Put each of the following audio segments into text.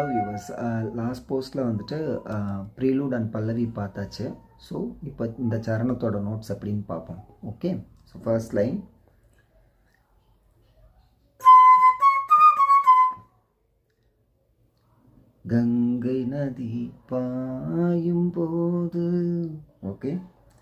hello viewers last போஸ்ட்டில் வந்துட்டு Prelude and பல்லவி பார்த்தாச்சு ஸோ இப்போ இந்த சரணத்தோட நோட்ஸ் அப்படின்னு பார்ப்போம் okay so first line Ganga நதி பாயும் போது ஓகே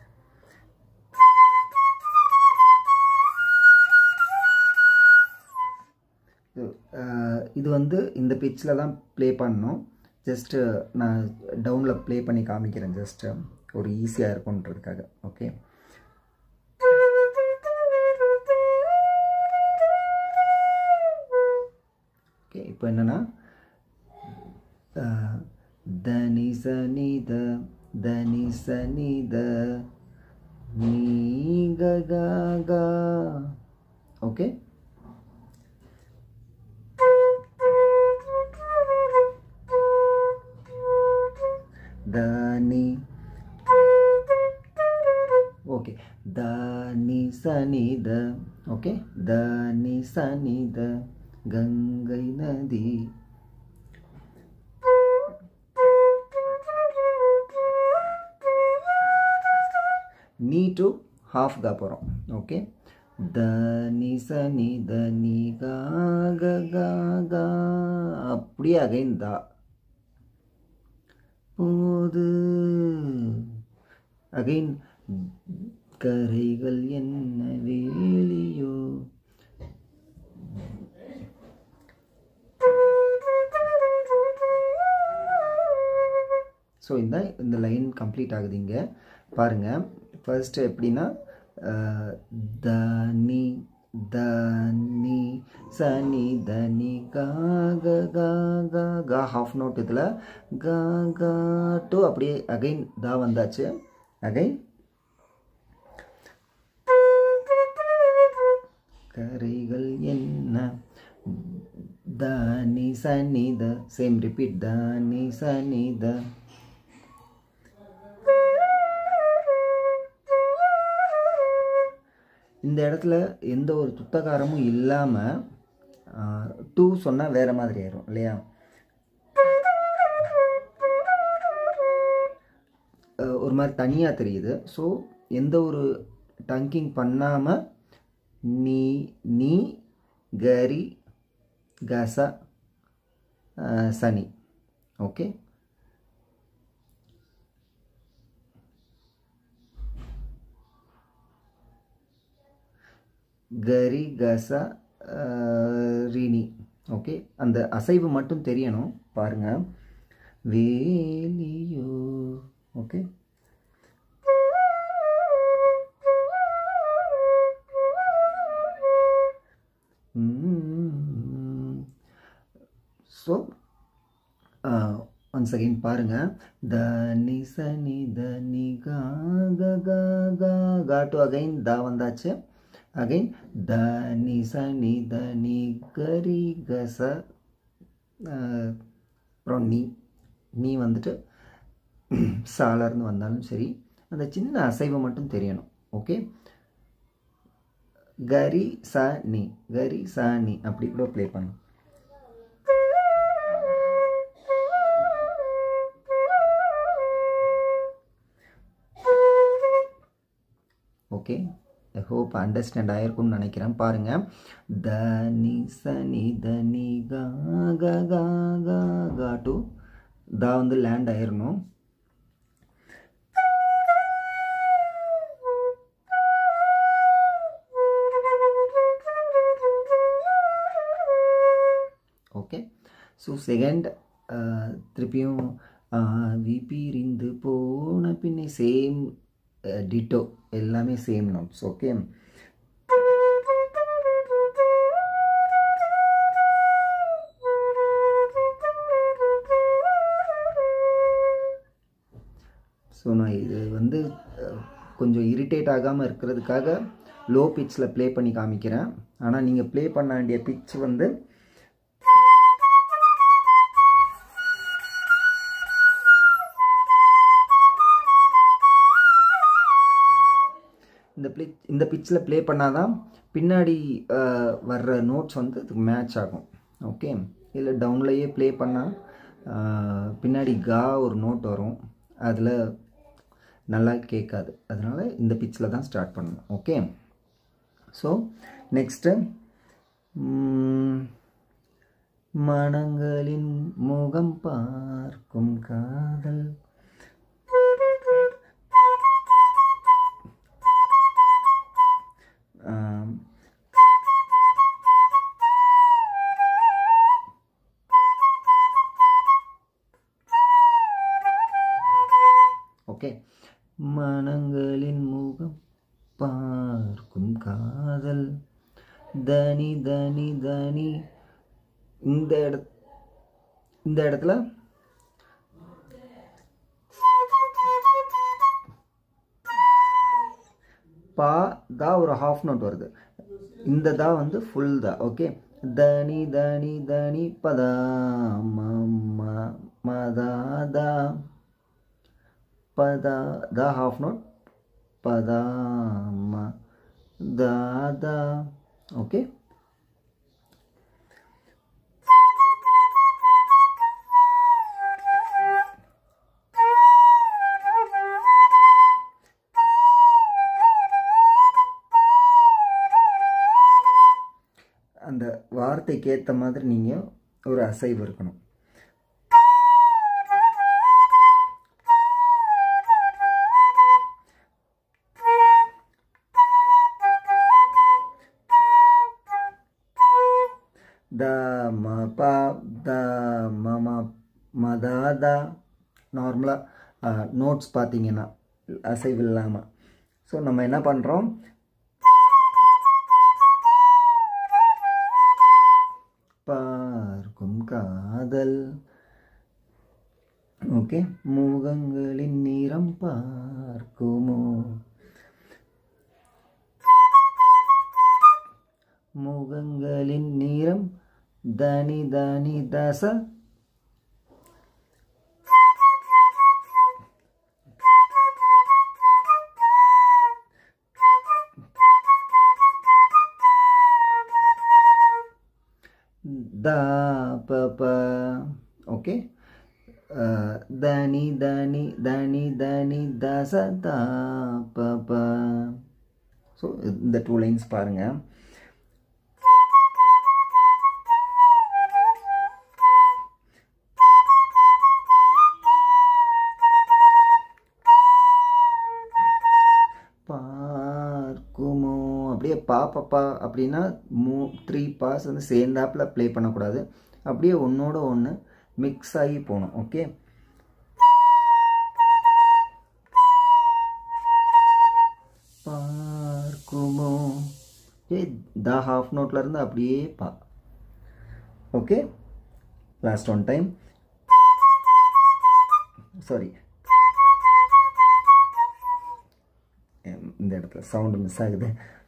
இது வந்து இந்த பிச்சில் தான் ப்ளே பண்ணணும் ஜஸ்ட்டு நான் டவுனில் ப்ளே பண்ணி காமிக்கிறேன் ஜஸ்ட்டு ஒரு ஈஸியாக இருக்கும்ன்றதுக்காக ஓகே ஓகே இப்போ என்னென்னா தனி சனி த தனி சனி த நீ க கா ஓகே தனி ஓகே தனி சனி த ஓகே தனி சனி த கங்கை நதி நீ டு ஹாஃப் கா போகிறோம் ஓகே த நி ச நி த நி கா க கா கா அப்படியே அகைன் தா போது அகைன் கரைகள் என்ன வேலியோ ஸோ இந்த இந்த லைன் கம்ப்ளீட் ஆகுது இங்கே பாருங்கள் ஃபர்ஸ்ட்டு எப்படின்னா தனி தனி சனி தனி கா க கா கா கா ஹாஃப் நோட் இதில் கா கா டு அப்படியே அகைன் தா வந்தாச்சு அகைன் கரைகள் என்ன தனி சனி த சேம் ரிப்பீட் தனி சனி த இந்த இடத்துல எந்த ஒரு துத்தகாரமும் இல்லாமல் டூ சொன்னால் வேறு மாதிரி ஆயிரும் இல்லையா ஒரு மாதிரி தனியாக தெரியுது ஸோ எந்த ஒரு டங்கிங் பண்ணாமல் நீ நீ கரி கச சனி ஓகே கரி கச ரினி ஓகே அந்த அசைவு மட்டும் தெரியணும் பாருங்கள் வேலியோ ஓகே ஸோ ஒன்ஸ் அகெயின் பாருங்கள் த நி ச நி த நி கா க கா கா கா டு அகைன் தா வந்தாச்சு அகைன் த நி ச நி த நி கரி க ச அப்புறம் நீ நீ வந்துட்டு சாலர்னு வந்தாலும் சரி அந்த சின்ன அசைவு மட்டும் தெரியணும் ஓகே கரி ச நீ கரி ச நீ அப்படி கூட ப்ளே பண்ணும் ஓகே ஐ ஹோப் அண்டர்ஸ்டாண்ட் ஆயிருக்கும்னு நினைக்கிறேன் பாருங்கள் த நி ச நி த நி கா க கா கா கா டு தா வந்து லேண்ட் ஆயிரணும் ஓகே ஸோ செகண்ட் திருப்பியும் விபிரிந்து போன பின்னே சேம் டிட்டோ எல்லாமே சேம் நோட்ஸ் ஓகே ஸோ நான் இது வந்து கொஞ்சம் இரிட்டேட் ஆகாமல் இருக்கிறதுக்காக லோ பிச்சில் ப்ளே பண்ணி காமிக்கிறேன் ஆனால் நீங்கள் ப்ளே பண்ண வேண்டிய பிச் வந்து இந்த ப்ளே இந்த பிச்சில் ப்ளே பண்ணால் தான் பின்னாடி வர்ற நோட்ஸ் வந்து இதுக்கு மேட்ச் ஆகும் ஓகே இல்லை டவுன்லேயே ப்ளே பண்ணால் பின்னாடி கா ஒரு நோட் வரும் அதில் நல்லா கேட்காது அதனால் இந்த பிச்சில் தான் ஸ்டார்ட் பண்ணணும் ஓகே ஸோ நெக்ஸ்ட்டு மனங்களின் முகம் பார்க்கும் காதல் ஆம், ஓகே மனங்களின் முகம் பார்க்கும் காதல் தனி தனி தனி இந்த இட இந்த இடத்துல பா தா ஒரு ஹாஃப் நோட் வருது இந்த தா வந்து ஃபுல் தா ஓகே தனி தனி தனி பதா ம மதா தா பதா தா ஹாஃப் நோட் பதா ம தா தா ஓகே அந்த வார்த்தைக்கு ஏற்ற மாதிரி நீங்கள் ஒரு அசைவு இருக்கணும் த ம ப த ம ம ம த த நார்மலாக நோட்ஸ் பார்த்தீங்கன்னா அசைவு இல்லாமல் ஸோ நம்ம என்ன பண்ணுறோம் பார்க்கும் காதல் ஓகே முகங்களின் நிறம் பார்க்குமோ முகங்களின் நிறம் தனி தனி தச த ப ப ஓகே தனி தனி தனி தனி தச த ப ப ஸோ இந்த டூ லைன்ஸ் பாருங்கள் பார்க்குமோ அப்படியே பா பப்பா அப்படின்னா மூ த்ரீ பாஸ் வந்து சேர்ந்தாப்பில் ப்ளே பண்ணக்கூடாது அப்படியே ஒன்றோட ஒன்று மிக்ஸ் ஆகி போகணும் ஓகே பார்க்குமோ ஏ த ஹாஃப் நோட்ல இருந்து அப்படியே பா okay last one time sorry இந்த இடத்துல சவுண்டு மிஸ் ஆகுது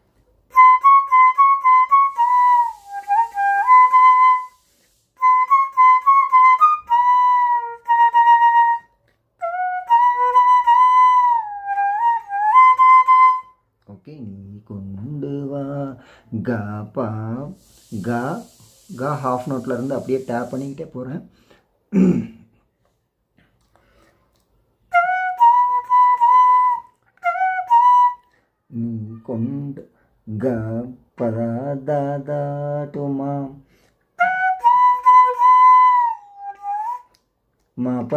ஓகே நீ கொண்டு வா கா பா கா கா ஹாஃப் நோட்ல இருந்து அப்படியே டேப் பண்ணிக்கிட்டே போகிறேன் நீ கொண்டு க பதா தா தா டுமா மா ப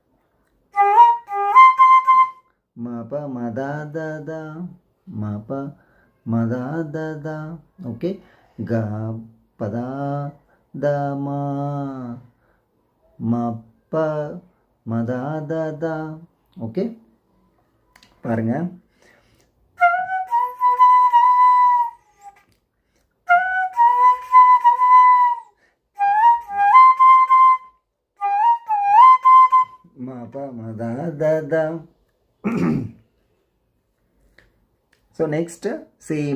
மா ப மதா தா தா மா ப மதா தா தா ஓகே க பதா த மா மா ப மதா தா தா ஓகே பாருங்கள் ma pa ma da da da so next same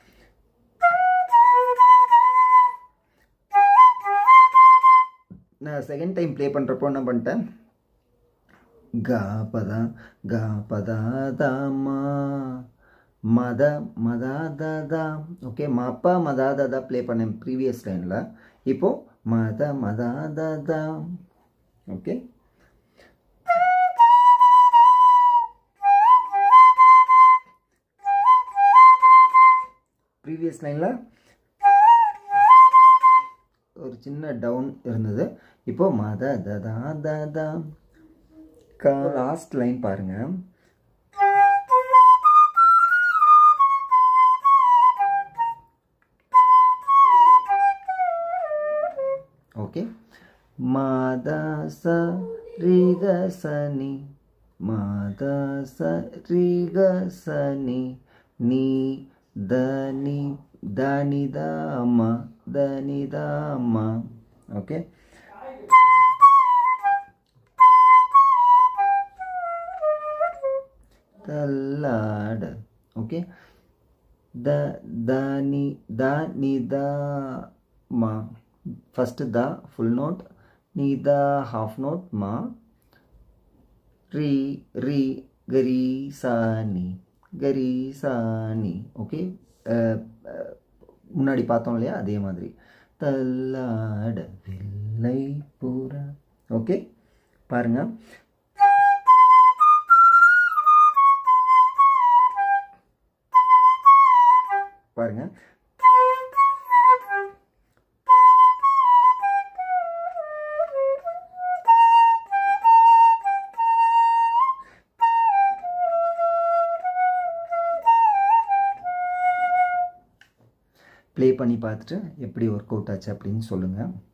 நான் செகண்ட் டைம் ப்ளே பண்ணுறப்போ என்ன பண்ணிட்டேன் கா பதா கா பதா தா மா மத மதா த தா ஓகே மப்பா மதா த தா ப்ளே பண்ணேன் ப்ரீவியஸ் லைனில் இப்போது மத மதா த தா ஓகே ப்ரீவியஸ் லைனில் ஒரு சின்ன டவுன் இருந்தது இப்போ மத ததா ததா க லாஸ்ட் லைன் பாருங்க ஓகே மத ச ரிக சனி மத ச ரிக சனி நீ தனி தனி தாமா தனி தாமா ஓகே தல்லாட ஓகே த தனி தனி த மா ஃபஸ்ட்டு த ஃபுல் நோட் நீ த ஹாஃப் நோட் மா ரி ரி கரி சானி கரி சானி ஓகே முன்னாடி பார்த்தோம் இல்லையா அதே மாதிரி தல்லாட வில்லை பூரா ஓகே பாருங்க பாருங்க ப்ளே பண்ணி பார்த்துட்டு எப்படி ஒர்க் அவுட் ஆச்சு அப்படின்னு சொல்லுங்கள்